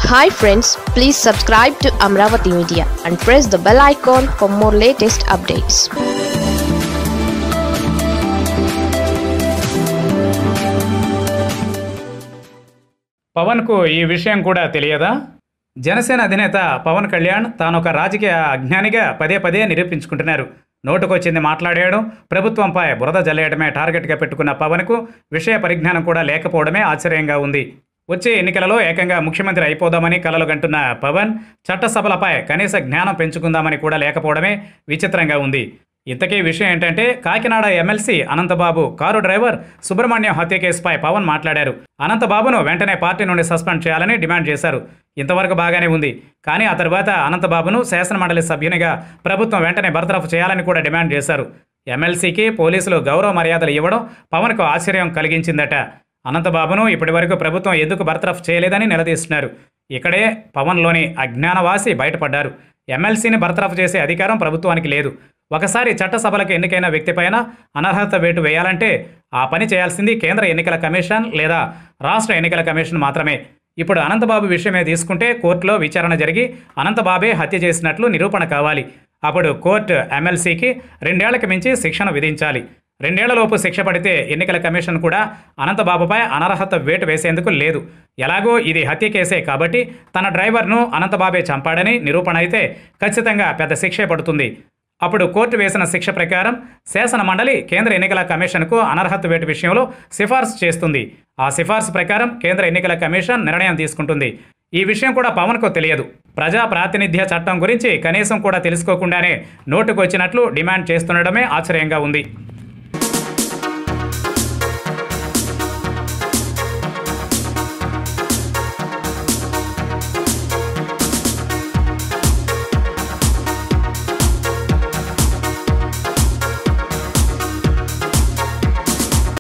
hi friends please subscribe to Amaravati media and press the bell icon for more latest updates పవన్కు ఈ విషయం కూడా తెలియదా జనసేన అధినేత పవన్ కళ్యాణ్ తాను ఒక రాజకీయ అజ్ఞానిగా పదే పదే నిరూపించుకుంటున్నారు నోటుకొచ్చింది మాట్లాడేయడం ప్రభుత్వంపై బురద జల్లేయడమే టార్గెట్గా పెట్టుకున్న పవన్కు విషయ పరిజ్ఞానం కూడా లేకపోవడమే ఆశ్చర్యంగా ఉంది వచ్చే ఎన్నికలలో ఏకంగా ముఖ్యమంత్రి అయిపోదామని కలలు కంటున్న పవన్ చట్టసభలపై కనీస జ్ఞానం పెంచుకుందామని కూడా లేకపోవడమే విచిత్రంగా ఉంది ఇంతకీ విషయం ఏంటంటే Kakinada MLC Anantha Babu car driver Subrahmanyam హత్య కేసుపై పవన్ మాట్లాడారు అనంతబాబును వెంటనే పార్టీ నుండి సస్పెండ్ చేయాలని డిమాండ్ చేశారు ఇంతవరకు బాగానే ఉంది కానీ ఆ తర్వాత అనంతబాబును శాసనమండలి సభ్యునిగా ప్రభుత్వం వెంటనే బర్తరఫ్ చేయాలని కూడా డిమాండ్ చేశారు ఎమ్మెల్సీకి పోలీసులు గౌరవ మర్యాదలు ఇవ్వడం పవన్కు ఆశ్చర్యం కలిగించిందట అనంతబాబును ఇప్పటివరకు ప్రభుత్వం ఎందుకు బర్తరఫ్ చేయలేదని నిలదీస్తున్నారు ఇక్కడే పవన్లోని అజ్ఞానవాసి బయటపడ్డారు ఎమ్మెల్సీని బర్తరఫ్ చేసే అధికారం ప్రభుత్వానికి లేదు ఒకసారి చట్టసభలకు ఎన్నికైన వ్యక్తిపైన అనర్హత వేటు వేయాలంటే ఆ పని చేయాల్సింది కేంద్ర ఎన్నికల కమిషన్ లేదా రాష్ట్ర ఎన్నికల కమిషన్ మాత్రమే ఇప్పుడు అనంతబాబు విషయమే తీసుకుంటే కోర్టులో విచారణ జరిగి అనంతబాబే హత్య చేసినట్లు నిరూపణ కావాలి అప్పుడు కోర్టు ఎమ్మెల్సీకి రెండేళ్లకు మించి శిక్షను విధించాలి రెండేళ్లలోపు శిక్ష పడితే ఎన్నికల కమిషన్ కూడా అనంతబాబుపై అనర్హత వేటు వేసేందుకు లేదు ఎలాగో ఇది హత్య కేసే కాబట్టి తన డ్రైవర్ను అనంతబాబే చంపాడని నిరూపణ అయితే ఖచ్చితంగా పెద్ద శిక్షే పడుతుంది అప్పుడు కోర్టు వేసిన శిక్ష ప్రకారం శాసన మండలి కేంద్ర ఎన్నికల కమిషన్కు అనర్హత వేటు విషయంలో సిఫార్సు చేస్తుంది ఆ సిఫార్సు ప్రకారం కేంద్ర ఎన్నికల కమిషన్ నిర్ణయం తీసుకుంటుంది ఈ విషయం కూడా పవన్కు తెలియదు ప్రజా ప్రాతినిధ్య చట్టం గురించి కనీసం కూడా తెలుసుకోకుండానే నోటుకు వచ్చినట్లు డిమాండ్ చేస్తుండడమే ఆశ్చర్యంగా ఉంది